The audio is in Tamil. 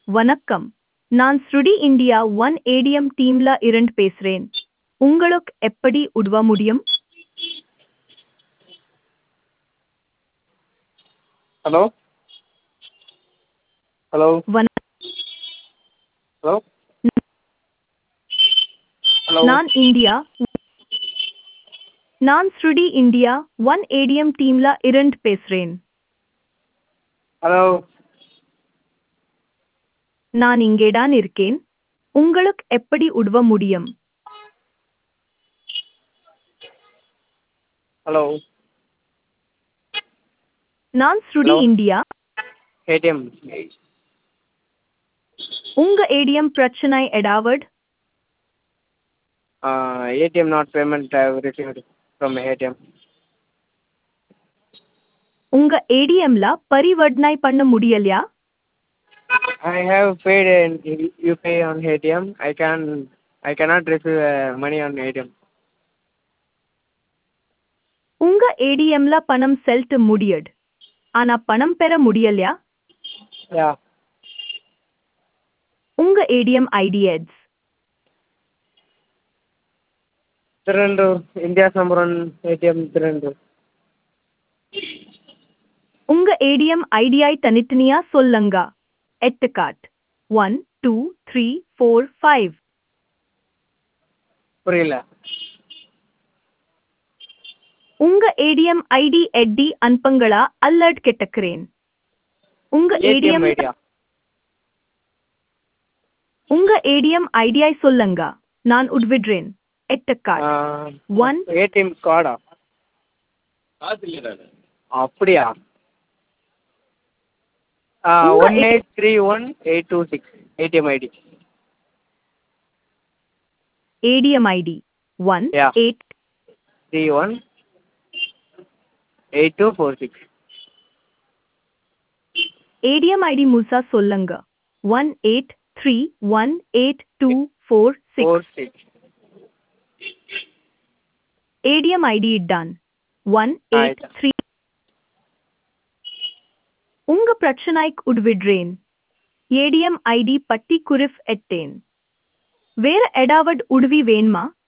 வணக்கம் நான் ஸ்ருடி இந்தியா ஒன் ஏடிஎம் டீம்ல இருந்து பேசுறேன் உங்களுக்கு எப்படி உதவ முடியும் ஹலோ ஹலோ வண- ஹலோ ஹலோ நான் இந்தியா நான் ஸ்ருடி இந்தியா ஒன் ஏடிஎம் டீம்ல இருந்து பேசுறேன் ஹலோ நான் இங்கேதான் இருக்கேன் உங்களுக்கு எப்படி உதவ முடியும் ஹலோ நான் ஸ்ருடி Hello. இந்தியா ஏடிஎம் உங்க ஏடிஎம் பிரச்சனை எடாவட் ATM not payment received from ATM உங்க ஏடிஎம்ல பரிவர்த்தனை பண்ண முடியலையா I have paid in UPI on ATM. I can I cannot receive uh, money on ATM. உங்க ஏடிஎம்ல பணம் செலுத்த முடியது ஆனா பணம் பெற முடியலையா Yeah. உங்க ஏடிஎம் ஐடி எட்ஸ் Tirundur, India's number one ATM Tirundur. உங்க ஏடிஎம் ஐடியை தனித்தனியா சொல்லுங்க எட்டுக்காட் one two three four five புரியல உங்க ஏடிஎம் ஐடி எட்டி அனுப்புங்களா அல்லட் கெட்டக்கிறேன் உங்க ஏடிஎம் ஏடிஎம் ஐடியா உங்க ஏடிஎம் ஐடியை சொல்லுங்க நான் உட்விடுறேன் எட்டுக்காட் One. ஏடிஎம் கார்டா அப்படியா உங்க one eight three one eight two six ATM ID ATM ID one Yeah. Eight three one eight two four six ATM ID முழுசா சொல்லுங்க one eight three one eight two four six four six ADM ID done. One eight ஆயிட்டா. த்ரீ உங்க பிரச்சனைக்கு உட்விடுறேன் ஏடிஎம் ஐடி பட்டி குறிஃப் எட்டேன் வேற எடாவட் உதவி வேணுமா